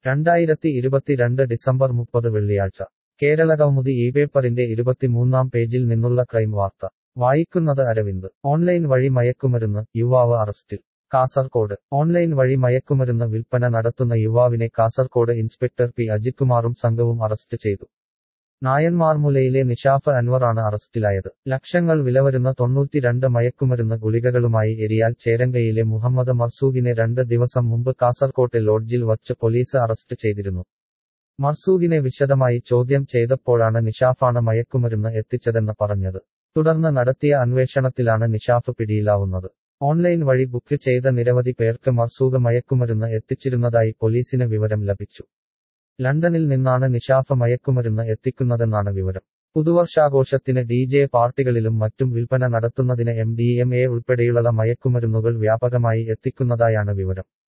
രണ്ടായിരത്തി ഇരുപത്തിരണ്ട് ഡിസംബർ മുപ്പത് വെള്ളിയാഴ്ച കേരളകൗമുദി ഈ പേപ്പറിന്റെ ഇരുപത്തിമൂന്നാം പേജിൽ നിന്നുള്ള ക്രൈം വാർത്ത വായിക്കുന്നത് അരവിന്ദ് ഓൺലൈൻ വഴി മയക്കുമരുന്ന് യുവാവ് അറസ്റ്റിൽ കാസർകോട് ഓൺലൈൻ വഴി മയക്കുമരുന്ന് വിൽപ്പന നടത്തുന്ന യുവാവിനെ കാസർകോട് ഇൻസ്പെക്ടർ പി അജിത്കുമാറും സംഘവും അറസ്റ്റ് ചെയ്തു നായന്മാർമുലയിലെ നിഷാഫ് അൻവറാണ് അറസ്റ്റിലായത് ലക്ഷങ്ങൾ വിലവരുന്ന തൊണ്ണൂറ്റിരണ്ട് മയക്കുമരുന്ന് ഗുളികകളുമായി എരിയാൽ ചേരങ്കയിലെ മുഹമ്മദ് മർസൂഖിനെ രണ്ട് ദിവസം മുമ്പ് കാസർകോട്ടെ ലോഡ്ജിൽ വച്ച് പോലീസ് അറസ്റ്റ് ചെയ്തിരുന്നു മർസൂഖിനെ വിശദമായി ചോദ്യം ചെയ്തപ്പോഴാണ് നിഷാഫാണ് മയക്കുമരുന്ന് എത്തിച്ചതെന്ന് പറഞ്ഞത് തുടർന്ന് നടത്തിയ അന്വേഷണത്തിലാണ് നിഷാഫ് പിടിയിലാവുന്നത് ഓൺലൈൻ വഴി ബുക്ക് ചെയ്ത നിരവധി പേർക്ക് മർസൂഖ് മയക്കുമരുന്ന് എത്തിച്ചിരുന്നതായി പോലീസിന് വിവരം ലഭിച്ചു ലണ്ടനിൽ നിന്നാണ് നിഷാഫ് മയക്കുമരുന്ന് എത്തിക്കുന്നതെന്നാണ് വിവരം പുതുവർഷാഘോഷത്തിന് ഡി ജെ പാർട്ടികളിലും മറ്റും വിൽപ്പന നടത്തുന്നതിന് എം ഡി എം എ ഉൾപ്പെടെയുള്ള മയക്കുമരുന്നുകൾ വ്യാപകമായി എത്തിക്കുന്നതായാണ് വിവരം